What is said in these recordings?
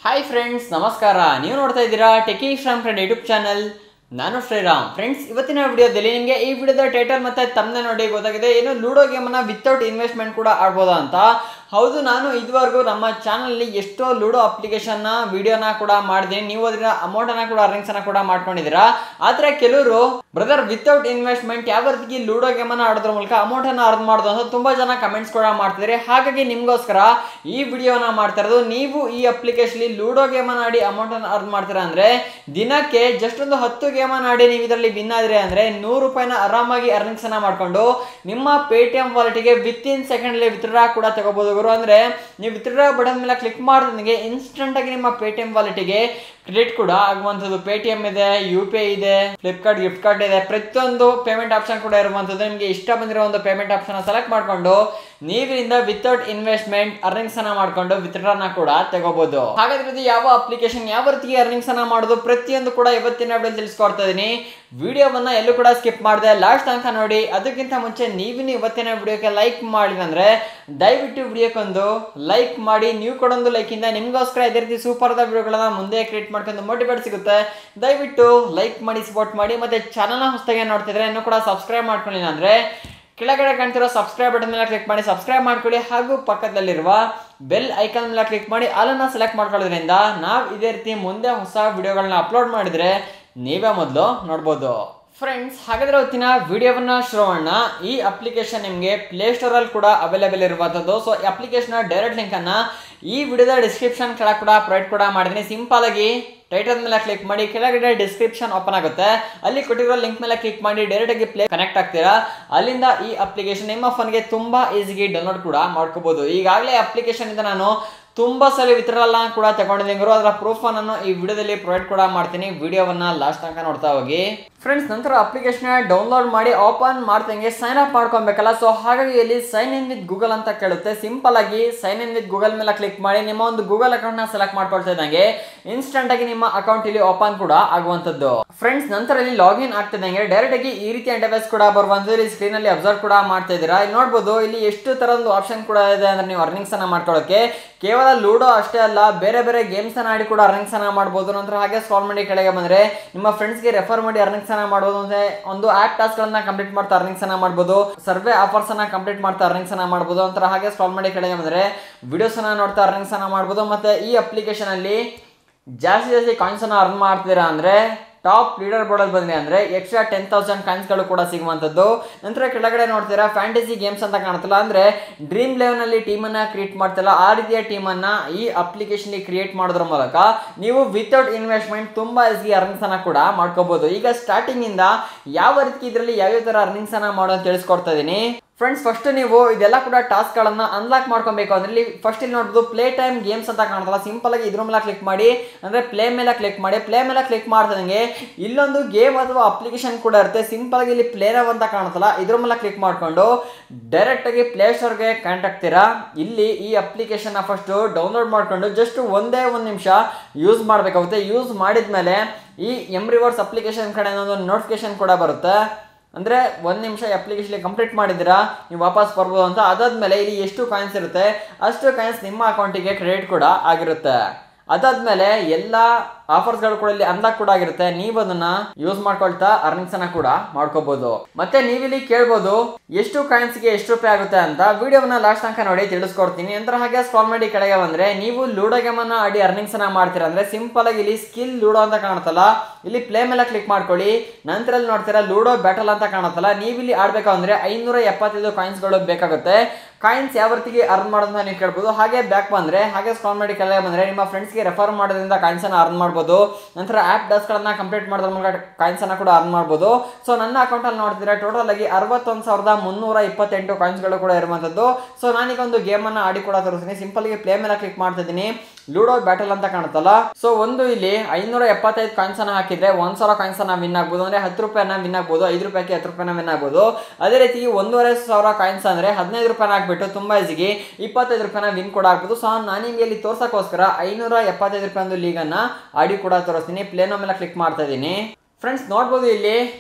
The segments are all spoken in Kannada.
ಹಾಯ್ ಫ್ರೆಂಡ್ಸ್ ನಮಸ್ಕಾರ ನೀವು ನೋಡ್ತಾ ಇದ್ದೀರಾ ಟೆಕಿ ಶ್ರಾಮ್ ಫ್ರೆಂಡ್ ಯೂಟ್ಯೂಬ್ ಚಾನಲ್ ನಾನು ಶ್ರೀರಾಮ್ ಫ್ರೆಂಡ್ಸ್ ಇವತ್ತಿನ ವಿಡಿಯೋದಲ್ಲಿ ನಿಮಗೆ ಈ ವಿಡಿಯೋದ ಟೈಟಲ್ ಮತ್ತೆ ತಮ್ಮನೆ ನೋಡಿ ಗೊತ್ತಾಗಿದೆ ಏನು ಲೂಡೋ ಗೇಮನ್ನು ವಿತೌಟ್ ಇನ್ವೆಸ್ಟ್ಮೆಂಟ್ ಕೂಡ ಆಡ್ಬೋದಾ ಅಂತ ಹೌದು ನಾನು ಇದುವರೆಗೂ ನಮ್ಮ ಚಾನಲಲ್ಲಿ ಎಷ್ಟೋ ಲೂಡೋ ಅಪ್ಲಿಕೇಶನ್ನ ವಿಡಿಯೋನ ಕೂಡ ಮಾಡಿದ್ದೀನಿ ನೀವು ಅದರ ಅಮೌಂಟನ್ನು ಕೂಡ ಅರ್ನಿಂಗ್ಸನ್ನು ಕೂಡ ಮಾಡ್ಕೊಂಡಿದ್ದೀರಾ ಆದರೆ ಕೆಲವರು ಬ್ರದರ್ ವಿತೌಟ್ ಇನ್ವೆಸ್ಟ್ಮೆಂಟ್ ಯಾವ ರೀತಿ ಲೂಡೋ ಗೇಮನ್ನು ಆಡೋದ್ರ ಮೂಲಕ ಅಮೌಂಟನ್ನು ಅರ್ನ್ ಮಾಡೋದು ಅಂತ ತುಂಬ ಜನ ಕಮೆಂಟ್ಸ್ ಕೂಡ ಮಾಡ್ತಿದ್ದಾರೆ ಹಾಗಾಗಿ ನಿಮಗೋಸ್ಕರ ಈ ವಿಡಿಯೋನ ಮಾಡ್ತಾ ಇರೋದು ನೀವು ಈ ಅಪ್ಲಿಕೇಶನ್ಲಿ ಲೂಡೋ ಗೇಮನ್ನು ಆಡಿ ಅಮೌಂಟನ್ನು ಅರ್ನ್ ಮಾಡ್ತೀರಾ ಅಂದರೆ ದಿನಕ್ಕೆ ಜಸ್ಟ್ ಒಂದು ಹತ್ತು ಗೇಮನ್ನು ಆಡಿ ನೀವು ಇದರಲ್ಲಿ ವಿನ್ ಆದ್ರೆ ಅಂದರೆ ನೂರು ರೂಪಾಯಿನ ಆರಾಮಾಗಿ ಅರ್ನಿಂಗ್ಸನ್ನು ಮಾಡಿಕೊಂಡು ನಿಮ್ಮ ಪೇ ಟಿ ಎಮ್ ವಾಲೆಟ್ಗೆ ವಿತ್ ಇನ್ ಸೆಕೆಂಡಲ್ಲಿ ವಿತ್ಡ್ರಾ ಕೂಡ ತಗೋಬೋದು ಗುರು ಅಂದರೆ ನೀವು ವಿತ್ಡ್ರಾ ಬಟನ್ ಮೇಲೆ ಕ್ಲಿಕ್ ಮಾಡಿದಂಗೆ ಇನ್ಸ್ಟೆಂಟಾಗಿ ನಿಮ್ಮ ಪೇ ಟಿ ಎಮ್ ವಾಲೆಟಿಗೆ ಕ್ರೆಡಿಟ್ ಕೂಡ ಆಗುವಂಥದ್ದು ಪೇ ಟಿ ಎಮ್ ಇದೆ ಯು ಪಿ ಐ ಇದೆ ಫ್ಲಿಪ್ಕಾರ್ಟ್ ಗಿಫ್ಟ್ ಕಾರ್ಡ್ ಇದೆ ಪ್ರತಿಯೊಂದು ಪೇಮೆಂಟ್ ಆಪ್ಷನ್ ಕೂಡ ಇರುವಂಥದ್ದು ನಿಮಗೆ ಇಷ್ಟ ಬಂದಿರೋ ಒಂದು ಪೇಮೆಂಟ್ ಆಪ್ಷನ್ ಸೆಲೆಕ್ಟ್ ಮಾಡಿಕೊಂಡು ನೀವಿಂದ ವಿತೌಟ್ ಇನ್ವೆಸ್ಟ್ಮೆಂಟ್ ಅರ್ನಿಂಗ್ಸ್ ಅನ್ನ ಮಾಡ್ಕೊಂಡು ವಿತ್ಡ್ರಾನ ಕೂಡ ತಗೋಬಹುದು ಹಾಗಾದ್ರೆ ಇದು ಯಾವ ಅಪ್ಲಿಕೇಶನ್ ಯಾವ ರೀತಿ ಅರ್ನಿಂಗ್ಸ್ ಅನ್ನ ಮಾಡೋದು ಪ್ರತಿಯೊಂದು ಕೂಡ ಇವತ್ತಿನ ವಿಡಿಯೋ ತಿಳಿಸ್ಕೊಡ್ತಾ ಇದೀನಿ ವಿಡಿಯೋವನ್ನ ಎಲ್ಲೂ ಕೂಡ ಸ್ಕಿಪ್ ಮಾಡಿದೆ ಲಾಸ್ಟ್ ತನಕ ನೋಡಿ ಅದಕ್ಕಿಂತ ಮುಂಚೆ ನೀವಿನ ಇವತ್ತಿನ ವಿಡಿಯೋಕ್ಕೆ ಲೈಕ್ ಮಾಡಿದಂದ್ರೆ ದಯವಿಟ್ಟು ವಿಡಿಯೋಕ್ಕೊಂದು ಲೈಕ್ ಮಾಡಿ ನೀವು ಕೊಡೊಂದು ಲೈಕ್ ಇಂದ ನಿಮಗೋಸ್ಕರ ಇದೇ ರೀತಿ ಸೂಪರ್ ಆದ ವಿಡಿಯೋಗಳನ್ನ ಮುಂದೆ ಕ್ರಿಯೇಟ್ ಮಾಡ್ಕೊಂಡು ಮೋಟಿವೇಟ್ ಸಿಗುತ್ತೆ ದಯವಿಟ್ಟು ಲೈಕ್ ಮಾಡಿ ಸಪೋರ್ಟ್ ಮಾಡಿ ಮತ್ತೆ ಚಾನಲ್ನ ಹೊಸದಾಗಿ ನೋಡ್ತಿದ್ರೆ ಇನ್ನೂ ಕೂಡ ಸಬ್ಸ್ಕ್ರೈಬ್ ಮಾಡ್ಕೊಳ್ಳಿಲ್ಲ ಅಂದ್ರೆ ಕೆಳಗಡೆ ಕಾಣ್ತಿರೋ ಸಬ್ಸ್ಕ್ರೈಬ್ ಬಟನ್ ಮೇಲೆ ಕ್ಲಿಕ್ ಮಾಡಿ ಸಬ್ಸ್ಕ್ರೈಬ್ ಮಾಡ್ಕೊಳ್ಳಿ ಹಾಗೂ ಪಕ್ಕದಲ್ಲಿರುವ ಬೆಲ್ ಐಕಾನ್ ಮೇಲೆ ಕ್ಲಿಕ್ ಮಾಡಿ ಆಲನ್ನ ಸೆಲೆಕ್ಟ್ ಮಾಡ್ಕೊಳ್ಳೋದ್ರಿಂದ ನಾವು ಇದೇ ರೀತಿ ಮುಂದೆ ಹೊಸ ವಿಡಿಯೋಗಳನ್ನ ಅಪ್ಲೋಡ್ ಮಾಡಿದ್ರೆ ನೀವೇ ಮೊದಲು ನೋಡ್ಬೋದು ಫ್ರೆಂಡ್ಸ್ ಹಾಗಾದ್ರೆ ಇವತ್ತಿನ ವಿಡಿಯೋವನ್ನ ಶುರು ಮಾಡೋಣ ಈ ಅಪ್ಲಿಕೇಶನ್ ನಿಮಗೆ ಪ್ಲೇಸ್ಟೋರಲ್ಲಿ ಕೂಡ ಅವೈಲೇಬಲ್ ಇರುವಂಥದ್ದು ಸೊ ಈ ಅಪ್ಲಿಕೇಶನ್ ಡೈರೆಕ್ಟ್ ಲಿಂಕನ್ನು ಈ ವಿಡಿಯೋದ ಡಿಸ್ಕ್ರಿಪ್ಷನ್ ಕೆಳಗೆ ಕೂಡ ಪ್ರೊವೈಡ್ ಕೂಡ ಮಾಡಿದ್ದೀನಿ ಸಿಂಪಲ್ ಆಗಿ ಟೈಟಲ್ ಮೇಲೆ ಕ್ಲಿಕ್ ಮಾಡಿ ಕೆಳಗಡೆ ಡಿಸ್ಕ್ರಿಪ್ಷನ್ ಓಪನ್ ಆಗುತ್ತೆ ಅಲ್ಲಿ ಕೊಟ್ಟಿರೋ ಲಿಂಕ್ ಮೇಲೆ ಕ್ಲಿಕ್ ಮಾಡಿ ಡೈರೆಕ್ಟ್ ಆಗಿ ಪ್ಲೇ ಕನೆಕ್ಟ್ ಆಗ್ತೀರಾ ಅಲ್ಲಿಂದ ಈ ಅಪ್ಲಿಕೇಶನ್ ನಿಮ್ಮ ಫೋನ್ಗೆ ತುಂಬಾ ಈಸಿಗೆ ಡೌನ್ಲೋಡ್ ಕೂಡ ಮಾಡ್ಕೋಬಹುದು ಈಗಾಗಲೇ ಅಪ್ಲಿಕೇಶನ್ ಇಂದ ನಾನು ತುಂಬಾ ಸಲ ವಿತರಲ್ಲ ಕೂಡ ತಗೊಂಡಿದ್ದೀನಿ ಗುರು ಅದರ ಪ್ರೂಫ್ ನಾನು ಈ ವಿಡಿಯೋದಲ್ಲಿ ಪ್ರೊವೈಡ್ ಕೂಡ ಮಾಡ್ತೀನಿ ವಿಡಿಯೋವನ್ನ ಲಾಸ್ಟ್ ತನಕ ನೋಡ್ತಾ ಹೋಗಿ ಫ್ರೆಂಡ್ಸ್ ನಂತರ ಅಪ್ಲಿಕೇಶನ್ ಡೌನ್ಲೋಡ್ ಮಾಡಿ ಓಪನ್ ಮಾಡ್ದಂಗೆ ಸೈನ್ ಅಪ್ ಮಾಡ್ಕೊಬೇಕಲ್ಲ ಸೊ ಹಾಗಾಗಿ ಇಲ್ಲಿ ಸೈನ್ ಇನ್ ವಿತ್ ಗೂಗಲ್ ಅಂತ ಕೇಳುತ್ತೆ ಸಿಂಪಲ್ ಆಗಿ ಸೈನ್ ಇನ್ ವಿತ್ ಗೂಗಲ್ ಮೇಲೆ ಕ್ಲಿಕ್ ಮಾಡಿ ನಿಮ್ಮ ಒಂದು ಗೂಗಲ್ ಅಕೌಂಟ್ ನ ಸೆಲೆಕ್ಟ್ ಮಾಡ್ಕೊಳ್ತಾ ಇದ್ದಂಗೆ ಇನ್ಸ್ಟೆಂಟ್ ಆಗಿ ನಿಮ್ಮ ಅಕೌಂಟ್ ಇಲ್ಲಿ ಓಪನ್ ಕೂಡ ಆಗುವಂತದ್ದು ಫ್ರೆಂಡ್ಸ್ ನಂತರ ಇಲ್ಲಿ ಲಾಗಿನ್ ಆಗ್ತಿದ್ದಂಗೆ ಡೈರೆಕ್ಟ್ ಆಗಿ ಈ ರೀತಿ ಇಂಟರ್ಫೇಸ್ ಕೂಡ ಬರುವಂತದ್ದು ಇಲ್ಲಿ ಸ್ಕ್ರೀನ್ ಅಲ್ಲಿ ಅಬ್ಸರ್ವ್ ಕೂಡ ಮಾಡ್ತಾ ಇದ್ದೀರಾ ಇಲ್ಲಿ ನೋಡ್ಬೋದು ಇಲ್ಲಿ ಎಷ್ಟು ತರದ್ದು ಆಪ್ಷನ್ ಕೂಡ ಇದೆ ಅಂದ್ರೆ ನೀವು ಅರ್ನಿಂಗ್ಸ್ ಅನ್ನ ಮಾಡ್ಕೊಳ್ಳೋಕೆ ಕೇವಲ ಲೂಡೋ ಅಷ್ಟೇ ಅಲ್ಲ ಬೇರೆ ಬೇರೆ ಗೇಮ್ಸ್ ಅನ್ನ ಆಡಿ ಕೂಡ ಅರ್ನಿಂಗ್ಸ್ ಅನ್ನ ಮಾಡ್ಬೋದು ನಂತರ ಹಾಗೆ ಸ್ಕಾಲ್ ಮಾಡಿ ಕೆಳಗೆ ಬಂದ್ರೆ ನಿಮ್ಮ ಫ್ರೆಂಡ್ಸ್ಗೆ ರೆಫರ್ ಮಾಡಿ ಅರ್ನಿಂಗ್ಸ್ ಅನ್ನ ಮಾಡ್ಬೋದು ಅಂದ್ರೆ ಒಂದು ಆಪ್ ಟಾಸ್ಕ್ ಗಳನ್ನ ಕಂಪ್ಲೀಟ್ ಮಾಡ್ತಾ ಅರ್ನಿಂಗ್ಸ್ ಅನ್ನ ಮಾಡ್ಬೋದು ಸರ್ವೆ ಆಫರ್ಸ್ ಅನ್ನ ಕಂಪ್ಲೀಟ್ ಮಾಡ್ತಾ ಅರ್ನಿಂಗ್ಸ್ ಅನ್ನ ಮಾಡ್ಬೋದು ನಂತರ ಹಾಗೆ ಸ್ಕಾಲ್ ಮಾಡಿ ಕೆಳಗೆ ಬಂದ್ರೆ ವಿಡಿಯೋಸ್ ಅನ್ನ ನೋಡ್ತಾ ಅರ್ನಿಂಗ್ಸ್ ಅನ್ನ ಮಾಡ್ಬೋದು ಮತ್ತೆ ಈ ಅಪ್ಲಿಕೇಶನ್ ಅಲ್ಲಿ ಜಾಸ್ತಿ ಜಾಸ್ತಿ ಕಾಯಿನ್ಸ್ ಅನ್ನ ಅರ್ನ್ ಮಾಡ್ತೀರಾ ಅಂದ್ರೆ ಟಾಪ್ ಲೀಡರ್ ಬೋರ್ಡಲ್ಲಿ ಬಂದ್ರಿ ಅಂದ್ರೆ ಎಕ್ಸ್ಟ್ರಾ ಟೆನ್ ತೌಸಂಡ್ ಕಾಯಿನ್ಸ್ಗಳು ಕೂಡ ಸಿಗುವಂಥದ್ದು ನಂತರ ಕೆಳಗಡೆ ನೋಡ್ತೀರಾ ಫ್ಯಾಂಟಸಿ ಗೇಮ್ಸ್ ಅಂತ ಕಾಣುತ್ತಲ್ಲ ಅಂದ್ರೆ ಡ್ರೀಮ್ ಲೆವೆನಲ್ಲಿ ಟೀಮನ್ನ ಕ್ರಿಯೇಟ್ ಮಾಡ್ತಿಲ್ಲ ಆ ರೀತಿಯ ಟೀಮನ್ನ ಈ ಅಪ್ಲಿಕೇಶನ್ ಕ್ರಿಯೇಟ್ ಮಾಡೋದ್ರ ಮೂಲಕ ನೀವು ವಿತೌಟ್ ಇನ್ವೆಸ್ಟ್ಮೆಂಟ್ ತುಂಬಾ ಈಸಿ ಅರ್ನಿಂಗ್ಸ್ ಅನ್ನ ಕೂಡ ಮಾಡ್ಕೋಬಹುದು ಈಗ ಸ್ಟಾರ್ಟಿಂಗ್ ಇಂದ ಯಾವ ರೀತಿ ಇದರಲ್ಲಿ ಯಾವ್ಯಾವ ತರ ಅರ್ನಿಂಗ್ಸ್ ಅನ್ನ ಮಾಡೋದು ತಿಳಿಸ್ಕೊಡ್ತಾ ಇದೀನಿ ಫ್ರೆಂಡ್ಸ್ ಫಸ್ಟ್ ನೀವು ಇದೆಲ್ಲ ಕೂಡ ಟಾಸ್ಕ್ ಗಳನ್ನ ಅನ್ಲಾಕ್ ಮಾಡ್ಕೊಬೇಕು ಅಂದ್ರೆ ಇಲ್ಲಿ ಫಸ್ಟ್ ಇಲ್ಲಿ ನೋಡ್ಬೋದು ಪ್ಲೇ ಟೈಮ್ ಗೇಮ್ಸ್ ಅಂತ ಕಾಣುತ್ತಲ್ಲ ಸಿಂಪಲ್ ಆಗಿ ಇದ್ರ ಮೇಲೆ ಕ್ಲಿಕ್ ಮಾಡಿ ಅಂದ್ರೆ ಪ್ಲೇ ಮೇಲೆ ಕ್ಲಿಕ್ ಮಾಡಿ ಪ್ಲೇ ಮೇಲೆ ಕ್ಲಿಕ್ ಮಾಡ್ದಂಗೆ ಇಲ್ಲೊಂದು ಗೇಮ್ ಅಥವಾ ಅಪ್ಲಿಕೇಶನ್ ಕೂಡ ಇರುತ್ತೆ ಸಿಂಪಲ್ ಆಗಿ ಇಲ್ಲಿ ಪ್ಲೇ ನವ್ ಅಂತ ಕಾಣುತ್ತಲ್ಲ ಇದ್ರ ಮೇಲೆ ಕ್ಲಿಕ್ ಮಾಡ್ಕೊಂಡು ಡೈರೆಕ್ಟ್ ಆಗಿ ಪ್ಲೇ ಸ್ಟೋರ್ಗೆ ಕನೆಕ್ಟ್ ಆಗ್ತೀರಾ ಇಲ್ಲಿ ಈ ಅಪ್ಲಿಕೇಶನ್ ಫಸ್ಟ್ ಡೌನ್ಲೋಡ್ ಮಾಡ್ಕೊಂಡು ಜಸ್ಟ್ ಒಂದೇ ಒಂದು ನಿಮಿಷ ಯೂಸ್ ಮಾಡಬೇಕಾಗುತ್ತೆ ಯೂಸ್ ಮಾಡಿದ್ಮೇಲೆ ಈ ಎಮ್ ರಿವರ್ಸ್ ಅಪ್ಲಿಕೇಶನ್ ಕಡೆ ಒಂದು ನೋಟಿಫಿಕೇಶನ್ ಕೂಡ ಬರುತ್ತೆ ಅಂದರೆ ಒಂದು ನಿಮಿಷ ಅಪ್ಲಿಕೇಶನ್ ಕಂಪ್ಲೀಟ್ ಮಾಡಿದ್ದೀರಾ ನೀವು ವಾಪಸ್ ಬರ್ಬೋದು ಅಂತ ಅದಾದ್ಮೇಲೆ ಇಲ್ಲಿ ಎಷ್ಟು ಕಾಯಿನ್ಸ್ ಇರುತ್ತೆ ಅಷ್ಟು ಕಾಯಿನ್ಸ್ ನಿಮ್ಮ ಅಕೌಂಟಿಗೆ ಕ್ರೆಡಿಟ್ ಕೂಡ ಆಗಿರುತ್ತೆ ಅದಾದ್ಮೇಲೆ ಎಲ್ಲ ಆಫರ್ಸ್ಗಳು ಕೂಡ ಇಲ್ಲಿ ಅನ್ಲಾಕ್ ಕೂಡ ಆಗಿರುತ್ತೆ ನೀವು ಅದನ್ನ ಯೂಸ್ ಮಾಡ್ಕೊಳ್ತಾ ಅರ್ನಿಂಗ್ಸ್ ಅನ್ನ ಕೂಡ ಮಾಡ್ಕೋಬಹುದು ಮತ್ತೆ ನೀವಿಲ್ಲಿ ಕೇಳ್ಬೋದು ಎಷ್ಟು ಕಾಯಿನ್ಸ್ ಗೆ ಎಷ್ಟು ರೂಪಾಯಿ ಆಗುತ್ತೆ ಅಂತ ವಿಡಿಯೋವನ್ನ ಲಾಸ್ಟ್ ತನಕ ನೋಡಿ ತಿಳಿಸ್ಕೊಡ್ತೀನಿ ನಂತರ ಹಾಗೆ ಸ್ಕಾಲ್ ಮಾಡಿ ಕೆಳಗೆ ಬಂದ್ರೆ ನೀವು ಲೂಡೋ ಗೇಮ್ ಅನ್ನ ಆಡಿ ಅರ್ನಿಂಗ್ಸ್ ಅನ್ನ ಮಾಡ್ತೀರಾ ಅಂದ್ರೆ ಸಿಂಪಲ್ ಆಗಿ ಇಲ್ಲಿ ಸ್ಕಿಲ್ ಲೂಡೋ ಅಂತ ಕಾಣುತ್ತಲ್ಲ ಇಲ್ಲಿ ಪ್ಲೇ ಮೇಲೆ ಕ್ಲಿಕ್ ಮಾಡ್ಕೊಳ್ಳಿ ನಂತರ ಇಲ್ಲಿ ನೋಡ್ತೀರಾ ಲೂಡೋ ಬ್ಯಾಟಲ್ ಅಂತ ಕಾಣುತ್ತಲ್ಲ ನೀವು ಇಲ್ಲಿ ಆಡ್ಬೇಕಂದ್ರೆ ಐನೂರ ಎಪ್ಪತ್ತೈದು ಕಾಯಿನ್ಸ್ ಗಳು ಬೇಕಾಗುತ್ತೆ ಕಾಯಿನ್ಸ್ ಯಾವ ರೀತಿಗೆ ಅರ್ನ್ ಮಾಡೋದನ್ನ ನೀವು ಕೇಳ್ಬೋದು ಹಾಗೆ ಬ್ಯಾಕ್ ಬಂದ್ರೆ ಹಾಗೆ ಸ್ಕಾಲ್ ಮಾಡಿ ಕೆಳಗೆ ಬಂದ್ರೆ ನಿಮ್ಮ ಫ್ರೆಂಡ್ಸ್ಗೆ ರೆಫರ್ ಮಾಡೋದ್ರಿಂದ ಕಾಯಿನ್ಸ್ ಅನ್ನ ಅರ್ನ್ ಮಾಡ್ಬೋದು ನಂತರ ಆಪ್ ಡಸ್ ಗಳನ್ನ ಕಂಪ್ಲೀಟ್ ಮಾಡೋದ್ರ ಮೂಲಕ ಕಾಯಿನ್ಸ್ ಅನ್ನ ಕೂಡ ಅರ್ನ್ ಮಾಡ್ಬೋದು ಸೊ ನನ್ನ ಅಕೌಂಟ್ ಅಲ್ಲಿ ನೋಡ್ತಿದ್ರೆ ಟೋಟಲ್ ಆಗಿ ಅರವತ್ತೊಂದು ಸಾವಿರದ ಮುನ್ನೂರ ಇಪ್ಪತ್ತೆಂಟು ಕಾಯಿನ್ಸ್ ಗಳು ಕೂಡ ಇರುವಂತದ್ದು ಸೊ ನಾನೀಗ ಒಂದು ಗೇಮ್ ಅನ್ನ ಆಡಿ ಕೂಡ ತೋರಿಸ್ತೀನಿ ಸಿಂಪಲ್ ಆಗಿ ಪ್ಲೇ ಮೇಲೆ ಕ್ಲಿಕ್ ಮಾಡ್ತಾ ಇದ್ದೀನಿ ಲೂಡೋ ಬ್ಯಾಟಲ್ ಅಂತ ಕಾಣುತ್ತಲ್ಲ ಸೊ ಒಂದು ಇಲ್ಲಿ ಐನೂರ ಎಪ್ಪತ್ತೈದು ಕಾಯಿನ್ಸ್ ಅನ್ನ ಹಾಕಿದ್ರೆ ಒಂದ್ ಸಾವಿರ ಕಾಯಿನ್ಸ್ ಅನ್ನ ವಿನ್ ಆಗ್ಬೋದು ಅಂದ್ರೆ ಹತ್ತು ರೂಪಾಯಿನ ವಿನ್ ಆಗ್ಬೋದು ಐದು ರೂಪಾಯಿಗೆ ಹತ್ತು ರೂಪಾಯಿನ ವಿನ್ ಆಗ್ಬೋದು ಅದೇ ರೀತಿ ಒಂದೂವರೆ ಸಾವಿರ ಕಾಯಿನ್ಸ್ ಅಂದ್ರೆ ಹದಿನೈದು ರೂಪಾಯಿನ ಹಾಕ್ಬಿಟ್ಟು ತುಂಬಾ ಈಸಿಗೆ ಇಪ್ಪತ್ತೈದು ರೂಪಾಯಿನ ವಿನ್ ಕೂಡ ಆಗ್ಬೋದು ಸೊ ನಾನು ನಿಮಗೆ ಇಲ್ಲಿ ತೋರ್ಸಕ್ಕೋಸ್ಕರ ಐನೂರ ಎಪ್ಪತ್ತೈದು ರೂಪಾಯಿ ಒಂದು ಲೀಗನ್ನ ಆಡಿ ಕೂಡ ತೋರಿಸ್ತೀನಿ ಪ್ಲೇನೋ ಮೇಲೆ ಕ್ಲಿಕ್ ಮಾಡ್ತಾ ಇದ್ದೀನಿ ಫ್ರೆಂಡ್ಸ್ ನೋಡ್ಬೋದು ಇಲ್ಲಿ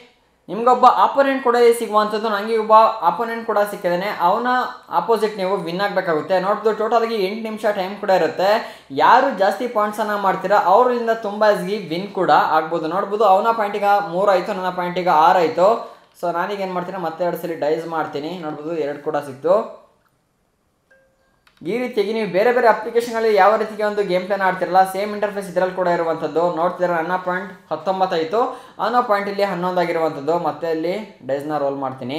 ನಿಮ್ಗೊಬ್ಬ ಆಪೋನೆಂಟ್ ಕೂಡ ಸಿಗುವಂಥದ್ದು ನನಗೆ ಒಬ್ಬ ಆಪೋನೆಂಟ್ ಕೂಡ ಸಿಕ್ಕಿದ್ದಾನೆ ಅವನ ಆಪೋಸಿಟ್ ನೀವು ವಿನ್ ಆಗಬೇಕಾಗುತ್ತೆ ನೋಡ್ಬೋದು ಟೋಟಲ್ ಆಗಿ ಎಂಟು ನಿಮಿಷ ಟೈಮ್ ಕೂಡ ಇರುತ್ತೆ ಯಾರು ಜಾಸ್ತಿ ಪಾಯಿಂಟ್ಸನ್ನು ಮಾಡ್ತೀರಾ ಅವರಿಂದ ತುಂಬ ಈಸ್ಗಿ ವಿನ್ ಕೂಡ ಆಗ್ಬೋದು ನೋಡ್ಬೋದು ಅವನ ಪಾಯಿಂಟಿಗೆ ಮೂರು ಆಯಿತು ನನ್ನ ಪಾಯಿಂಟಿಗೆ ಆರು ಆಯಿತು ಸೊ ನಾನೀಗ ಏನು ಮಾಡ್ತೀನಿ ಮತ್ತೆ ಎರಡು ಸಲ ಡೈಸ್ ಮಾಡ್ತೀನಿ ನೋಡ್ಬೋದು ಎರಡು ಕೂಡ ಸಿಕ್ತು ಈ ರೀತಿಯಾಗಿ ನೀವು ಬೇರೆ ಬೇರೆ ಅಪ್ಲಿಕೇಶನ್ಗಳಲ್ಲಿ ಯಾವ ರೀತಿಗೆ ಒಂದು ಗೇಮ್ ಪ್ಲಾನ್ ಆಡ್ತಿರಲ್ಲ ಸೇಮ್ ಇಂಟರ್ಫೇಸ್ ಇದರಲ್ಲಿ ಕೂಡ ಇರುವಂಥದ್ದು ನೋಡ್ತಿದ್ರೆ ನನ್ನ ಪಾಯಿಂಟ್ ಹತ್ತೊಂಬತ್ತಾಯಿತು ಅನ್ನೋ ಪಾಯಿಂಟ್ ಇಲ್ಲಿ ಹನ್ನೊಂದು ಆಗಿರುವಂಥದ್ದು ಮತ್ತೆ ಇಲ್ಲಿ ಡೈಸ್ನ ರೋಲ್ ಮಾಡ್ತೀನಿ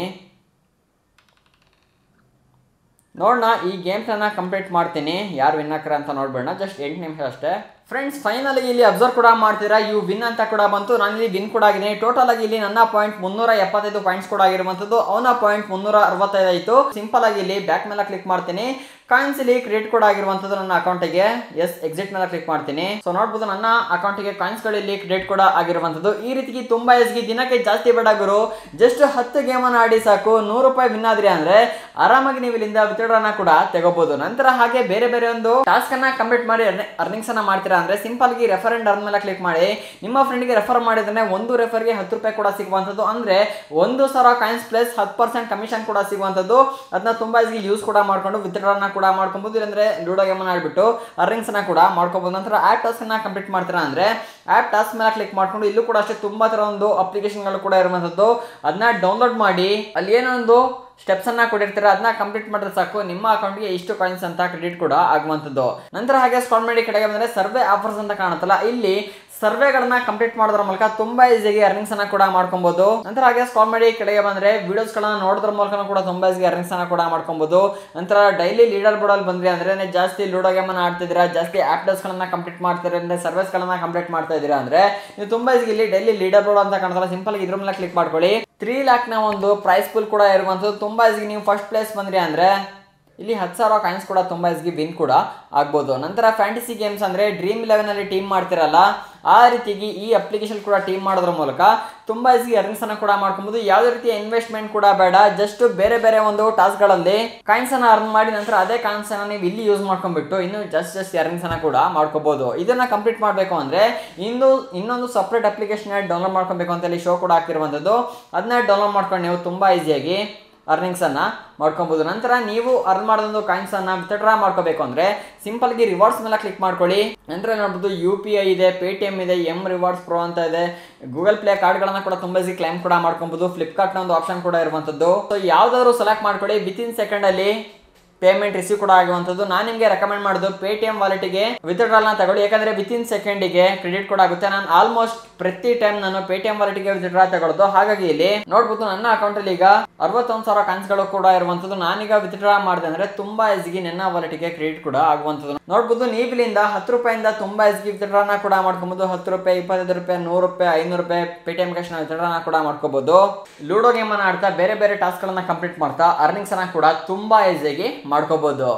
ನೋಡೋಣ ಈ ಗೇಮ್ ಪ್ಲಾನ್ನ ಕಂಪ್ಲೀಟ್ ಮಾಡ್ತೀನಿ ಯಾರು ವಿನ್ ಹಾಕ್ರ ಅಂತ ನೋಡ್ಬೇಡ ಜಸ್ಟ್ ಎಂಟು ನಿಮಿಷ ಅಷ್ಟೇ ಫ್ರೆಂಡ್ಸ್ ಫೈನಲ್ ಇಲ್ಲಿ ಅಬ್ಸರ್ವ್ ಕೂಡ ಮಾಡ್ತೀರಾ ಇವು ವಿನ್ ಅಂತ ಕೂಡ ಬಂತು ನಾನು ಇಲ್ಲಿ ವಿನ್ ಕೂಡ ಆಗಿದ್ದೀನಿ ಟೋಟಲ್ ಆಗಿ ಇಲ್ಲಿ ನನ್ನ ಪಾಯಿಂಟ್ ಮುನ್ನೂರ ಎಪ್ಪತ್ತೈದು ಪಾಯಿಂಟ್ಸ್ ಕೂಡ ಆಗಿರುವಂಥದ್ದು ಅವನ ಪಾಯಿಂಟ್ ಮುನ್ನೂರ ಅರವತ್ತೈದು ಆಯಿತು ಸಿಂಪಲ್ ಆಗಿ ಇಲ್ಲಿ ಬ್ಯಾಕ್ ಮೇಲೆ ಕ್ಲಿಕ್ ಮಾಡ್ತೀನಿ ಕಾಯಿನ್ಸ್ ಇಲ್ಲಿ ಕ್ರಿಯೇಟ್ ಕೂಡ ಆಗಿರುವಂಥದ್ದು ನನ್ನ ಅಕೌಂಟಿಗೆ ಎಸ್ ಎಕ್ಸಿಟ್ ಮೇಲೆ ಕ್ಲಿಕ್ ಮಾಡ್ತೀನಿ ಸೊ ನೋಡ್ಬೋದು ನನ್ನ ಅಕೌಂಟಿಗೆ ಕಾಯಿನ್ಸ್ಗಳು ಇಲ್ಲಿ ಕ್ರಿಯೇಟ್ ಕೂಡ ಆಗಿರುವಂಥದ್ದು ಈ ರೀತಿಗೆ ತುಂಬಾ ಎಸ್ಗಿ ದಿನಕ್ಕೆ ಜಾಸ್ತಿ ಬೇಡ ಗುರು ಜಸ್ಟ್ ಹತ್ತು ಗೇಮನ್ನು ಆಡಿ ಸಾಕು ನೂರು ರೂಪಾಯಿ ವಿನ್ ಆದ್ರಿ ಅಂದ್ರೆ ಆರಾಮಾಗಿ ನೀವು ಇಲ್ಲಿಂದ ವಿತ್ಡ್ರಾನ ಕೂಡ ತಗೋಬಹುದು ನಂತರ ಹಾಗೆ ಬೇರೆ ಬೇರೆ ಒಂದು ಟಾಸ್ಕ್ ಅನ್ನ ಕಂಪ್ಲೀಟ್ ಮಾಡಿ ಅರ್ನಿಂಗ್ಸ್ ಅನ್ನ ಮಾಡ್ತೀರಾ ಅಂದ್ರೆ ಸಿಂಪಲ್ ಆಗಿ ರೆಫರ್ ಅಂಡ್ ಅರ್ನ್ ಮೇಲೆ ಕ್ಲಿಕ್ ಮಾಡಿ ನಿಮ್ಮ ಫ್ರೆಂಡ್ಗೆ ರೆಫರ್ ಮಾಡಿದ್ರೆ ಒಂದು ರೆಫರ್ಗೆ ಹತ್ತು ರೂಪಾಯಿ ಕೂಡ ಸಿಗುವಂಥದ್ದು ಅಂದ್ರೆ ಒಂದು ಸಾವಿರ ಕಾಯಿನ್ಸ್ ಪ್ಲಸ್ ಹತ್ತು ಪರ್ಸೆಂಟ್ ಕಮಿಷನ್ ಕೂಡ ಸಿಗುವಂಥದ್ದು ಅದನ್ನ ತುಂಬಾ ಈಸಿ ಯೂಸ್ ಕೂಡ ಮಾಡ್ಕೊಂಡು ವಿತ್ಡ್ರಾನ ಕೂಡ ಮಾಡ್ಕೊಬಹುದು ಇಲ್ಲಾಂದ್ರೆ ಲೂಡೋ ಗೇಮ್ ಆಡ್ಬಿಟ್ಟು ಅರ್ನಿಂಗ್ಸ್ ಅನ್ನ ಕೂಡ ಮಾಡ್ಕೋಬಹುದು ನಂತರ ಆಪ್ ಟಾಸ್ಕ್ ಅನ್ನ ಕಂಪ್ಲೀಟ್ ಮಾಡ್ತೀರಾ ಅಂದ್ರೆ ಆಪ್ ಟಾಸ್ಕ್ ಮೇಲೆ ಕ್ಲಿಕ್ ಮಾಡ್ಕೊಂಡು ಇಲ್ಲೂ ಕೂಡ ಅಷ್ಟೇ ತುಂಬಾ ತರ ಒಂದು ಅಪ್ಲಿಕೇಶನ್ಗಳು ಕೂಡ ಇರುವಂಥದ್ದು ಅದನ್ನ ಡೌನ್ಲೋಡ್ ಮಾಡಿ ಅಲ್ಲಿ ಏನೋ ಒಂದು ಸ್ಟೆಪ್ಸ್ ಅನ್ನ ಕೊಟ್ಟಿರ್ತೀರ ಅದನ್ನ ಕಂಪ್ಲೀಟ್ ಮಾಡಿದ್ರೆ ಸಾಕು ನಿಮ್ಮ ಅಕೌಂಟ್ಗೆ ಇಷ್ಟು ಕಾಯಿನ್ಸ್ ಅಂತ ಕ್ರೆಡಿಟ್ ಕೂಡ ಆಗುವಂಥದ್ದು ನಂತರ ಹಾಗೆ ಸ್ಕಾಲ್ ಮಾಡಿ ಕಡೆಗೆ ಬಂದರೆ ಸರ್ವೆ ಆಫರ್ಸ್ ಅಂತ ಕಾಣುತ್ತಲ್ಲ ಇಲ್ಲಿ ಸರ್ವೆಗಳನ್ನ ಕಂಪ್ಲೀಟ್ ಮಾಡೋದ್ರ ಮೂಲಕ ತುಂಬಾ ಈಸಿಯಾಗಿ ಅರ್ನಿಂಗ್ಸ್ ಅನ್ನ ಕೂಡ ಮಾಡ್ಕೊಬಹುದು ನಂತರ ಹಾಗೆ ಸ್ಕಾಲ್ ಮಾಡಿ ಕೆಳಗೆ ಬಂದ್ರೆ ವಿಡಿಯೋಸ್ ಗಳನ್ನ ನೋಡೋದ್ರ ಮೂಲಕ ಕೂಡ ತುಂಬಾ ಈಸಿಯಾಗಿ ಅರ್ನಿಂಗ್ಸ್ ಅನ್ನ ಕೂಡ ಮಾಡ್ಕೊಬಹುದು ನಂತರ ಡೈಲಿ ಲೀಡರ್ ಬೋರ್ಡ್ ಅಲ್ಲಿ ಬಂದ್ರಿ ಅಂದ್ರೆ ಜಾಸ್ತಿ ಲೂಡೋ ಗೇಮ್ ಅನ್ನ ಆಡ್ತಿದ್ದೀರಾ ಜಾಸ್ತಿ ಆಪ್ ಡಸ್ ಗಳನ್ನ ಕಂಪ್ಲೀಟ್ ಮಾಡ್ತೀರಾ ಅಂದ್ರೆ ಸರ್ವಿಸ್ ಗಳನ್ನ ಕಂಪ್ಲೀಟ್ ಮಾಡ್ತಾ ಇದ್ದೀರಾ ಅಂದ್ರೆ ನೀವು ತುಂಬಾ ಈಸಿ ಇಲ್ಲಿ ಡೈಲಿ ಲೀಡರ್ ಬೋರ್ಡ್ ಅಂತ ಕಾಣ್ತಲ್ಲ ಸಿಂಪಲ್ ಇದ್ರ ಮೇಲೆ ಕ್ಲಿಕ್ ಮಾಡ್ಕೊಳ್ಳಿ ತ್ರೀ ಲ್ಯಾಕ್ ನ ಒಂದು ಪ್ರೈಸ್ ಪೂಲ್ ಕೂಡ ಇರುವಂತದ್ದು ತುಂಬಾ ಈಸಿ ನೀವು ಫಸ್ಟ್ ಪ್ಲೇಸ್ ಬಂದ್ರಿ ಅಂದ್ರೆ ಇಲ್ಲಿ ಹತ್ತು ಸಾವಿರ ಕಾಯಿನ್ಸ್ ಕೂಡ ತುಂಬ ಈಸ್ಗಿ ವಿನ್ ಕೂಡ ಆಗ್ಬೋದು ನಂತರ ಫ್ಯಾಂಟಸಿ ಗೇಮ್ಸ್ ಅಂದರೆ ಡ್ರೀಮ್ ಇಲೆವೆನಲ್ಲಿ ಟೀಮ್ ಮಾಡ್ತಿರಲ್ಲ ಆ ರೀತಿಯಾಗಿ ಈ ಅಪ್ಲಿಕೇಶನ್ ಕೂಡ ಟೀಮ್ ಮಾಡೋದ್ರ ಮೂಲಕ ತುಂಬ ಈಸಿ ಅರ್ನಿಂಗ್ಸನ್ನು ಕೂಡ ಮಾಡ್ಕೊಬೋದು ಯಾವುದೇ ರೀತಿಯ ಇನ್ವೆಸ್ಟ್ಮೆಂಟ್ ಕೂಡ ಬೇಡ ಜಸ್ಟ್ ಬೇರೆ ಬೇರೆ ಒಂದು ಟಾಸ್ಕ್ಗಳಲ್ಲಿ ಕಾಯಿನ್ಸನ್ನು ಅರ್ನ್ ಮಾಡಿ ನಂತರ ಅದೇ ಕಾಯಿನ್ಸನ್ನು ನೀವು ಇಲ್ಲಿ ಯೂಸ್ ಮಾಡ್ಕೊಂಡ್ಬಿಟ್ಟು ಇನ್ನು ಜಸ್ಟ್ ಜಸ್ಟ್ ಅರ್ನಿಂಗ್ಸನ್ನು ಕೂಡ ಮಾಡ್ಕೋಬೋದು ಇದನ್ನು ಕಂಪ್ಲೀಟ್ ಮಾಡಬೇಕು ಅಂದರೆ ಇನ್ನು ಇನ್ನೊಂದು ಸಪ್ರೇಟ್ ಅಪ್ಲಿಕೇಶನ್ ಡೌನ್ಲೋಡ್ ಮಾಡ್ಕೊಬೇಕು ಅಂತ ಇಲ್ಲಿ ಶೋ ಕೂಡ ಆಗ್ತಿರುವಂಥದ್ದು ಅದನ್ನ ಡೌನ್ಲೋಡ್ ಮಾಡ್ಕೊಂಡು ನೀವು ತುಂಬ ಈಸಿಯಾಗಿ ಅರ್ನಿಂಗ್ಸನ್ನು ಮಾಡ್ಕೊಬೋದು ನಂತರ ನೀವು ಅರ್ನ್ ಮಾಡೋದೊಂದು ಕಾಯಿನ್ಸನ್ನು ವಿತ್ಡ್ರಾ ಮಾಡ್ಕೋಬೇಕು ಅಂದರೆ ಸಿಂಪಲ್ಗೆ ರಿವಾರ್ಡ್ಸ್ ಮೇಲೆ ಕ್ಲಿಕ್ ಮಾಡ್ಕೊಳ್ಳಿ ನಂತರ ನೋಡ್ಬೋದು ಯು ಪಿ ಐ ಇದೆ ಪೇ ಟಿ ಎಮ್ ಇದೆ ಎಮ್ ರಿವಾರ್ಡ್ಸ್ ಪ್ರೋ ಅಂತ ಇದೆ ಗೂಗಲ್ ಪ್ಲೇ ಕಾರ್ಡ್ಗಳನ್ನ ಕೂಡ ತುಂಬ ಈಸಿ ಕ್ಲೈಮ್ ಕೂಡ ಮಾಡ್ಕೊಬೋದು ಫ್ಲಿಪ್ಕಾರ್ಟ್ನ ಒಂದು ಆಪ್ಷನ್ ಕೂಡ ಇರುವಂಥದ್ದು ಸೊ ಯಾವುದಾದ್ರು ಸೆಲೆಕ್ಟ್ ಮಾಡ್ಕೊಳ್ಳಿ ವಿತಿನ್ ಸೆಕೆಂಡಲ್ಲಿ ಪೇಮೆಂಟ್ ರಿಸೀವ್ ಕೂಡ ಆಗುವಂಥದ್ದು ನಾನು ನಿಮಗೆ ರೆಕಮೆಂಡ್ ಮಾಡೋದು ಪೇ ಟಿ ಎಮ್ ವಾಲೆಟ್ಗೆ ವಿತ್ಡ್ರಾಲ್ನ ತಗೊಳ್ಳಿ ಯಾಕಂದ್ರೆ ವಿತಿನ್ ಸೆಕೆಂಡಿಗೆ ಕ್ರೆಡಿಟ್ ಕೂಡ ಆಗುತ್ತೆ ನಾನು ಆಲ್ಮೋಸ್ಟ್ ಪ್ರತಿ ಟೈಮ್ ನಾನು ಪೇ ಟಿ ಎಮ್ ವಾಲೆಟ್ಗೆ ವಿತ್ಡ್ರಾ ತಗೊಳ್ಳೋದು ಹಾಗಾಗಿ ಇಲ್ಲಿ ನೋಡ್ಬೋದು ನನ್ನ ಅಕೌಂಟಲ್ಲಿ ಈಗ ಅರವತ್ತೊಂದು ಸಾವಿರ ಕಾಯಿನ್ಸ್ಗಳು ಕೂಡ ಇರುವಂಥದ್ದು ನಾನೀಗ ವಿತ್ಡ್ರಾ ಮಾಡಿದೆ ಅಂದ್ರೆ ತುಂಬಾ ಈಸಿಗೆ ನನ್ನ ವಾಲೆಟ್ಗೆ ಕ್ರೆಡಿಟ್ ಕೂಡ ಆಗುವಂಥದ್ದು ನೋಡ್ಬೋದು ನೀವು ಇಲ್ಲಿಂದ ಹತ್ತು ರೂಪಾಯಿಂದ ತುಂಬಾ ಈಸಿಗೆ ವಿತ್ಡ್ರಾನ ಕೂಡ ಮಾಡ್ಕೊಬೋದು ಹತ್ತು ರೂಪಾಯಿ ಇಪ್ಪತ್ತೈದು ರೂಪಾಯಿ ನೂರು ರೂಪಾಯಿ ಐನೂರು ರೂಪಾಯಿ ಪೇ ಟಿ ಎಮ್ ಕ್ಯಾಶ್ ವಿತ್ಡ್ರಾನ ಕೂಡ ಮಾಡ್ಕೋಬಹುದು ಲೂಡೋ ಗೇಮ್ ಅನ್ನ ಆಡ್ತಾ ಬೇರೆ ಬೇರೆ ಟಾಸ್ಕ್ ಗಳನ್ನ ಕಂಪ್ಲೀಟ್ ಮಾಡ್ತಾ ಅರ್ನಿಂಗ್ಸ್ ಅನ್ನ ಕೂಡ ತುಂಬಾ ಈಸಿಯಾಗಿ ಮಾಡ್ಕೋಬಹುದು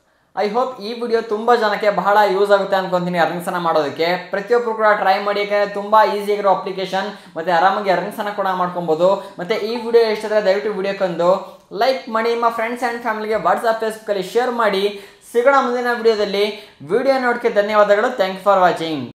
ಐ ಹೋಪ್ ಈ ವಿಡಿಯೋ ತುಂಬ ಜನಕ್ಕೆ ಬಹಳ ಯೂಸ್ ಆಗುತ್ತೆ ಅನ್ಕೊಂತೀನಿ ಅರ್ನಿಂಗ್ಸನ್ನು ಮಾಡೋದಕ್ಕೆ ಪ್ರತಿಯೊಬ್ಬರು ಕೂಡ ಟ್ರೈ ಮಾಡಿ ಯಾಕಂದರೆ ತುಂಬ ಈಸಿ ಆಗಿರೋ ಅಪ್ಲಿಕೇಶನ್ ಮತ್ತು ಆರಾಮಾಗಿ ಅರ್ನಿಂಗ್ಸನ್ನು ಕೂಡ ಮಾಡ್ಕೊಬೋದು ಮತ್ತು ಈ ವಿಡಿಯೋ ಇಷ್ಟಾದರೆ ದಯವಿಟ್ಟು ವಿಡಿಯೋಕ್ಕೊಂದು ಲೈಕ್ ಮಾಡಿ ನಿಮ್ಮ ಫ್ರೆಂಡ್ಸ್ ಆ್ಯಂಡ್ ಫ್ಯಾಮಿಲಿಗೆ ವಾಟ್ಸಪ್ ಫೇಸ್ಬುಕ್ಕಲ್ಲಿ ಶೇರ್ ಮಾಡಿ ಸಿಗೋಣ ಮುಂದಿನ ವಿಡಿಯೋದಲ್ಲಿ ವಿಡಿಯೋ ನೋಡೋಕ್ಕೆ ಧನ್ಯವಾದಗಳು ಥ್ಯಾಂಕ್ ಫಾರ್ ವಾಚಿಂಗ್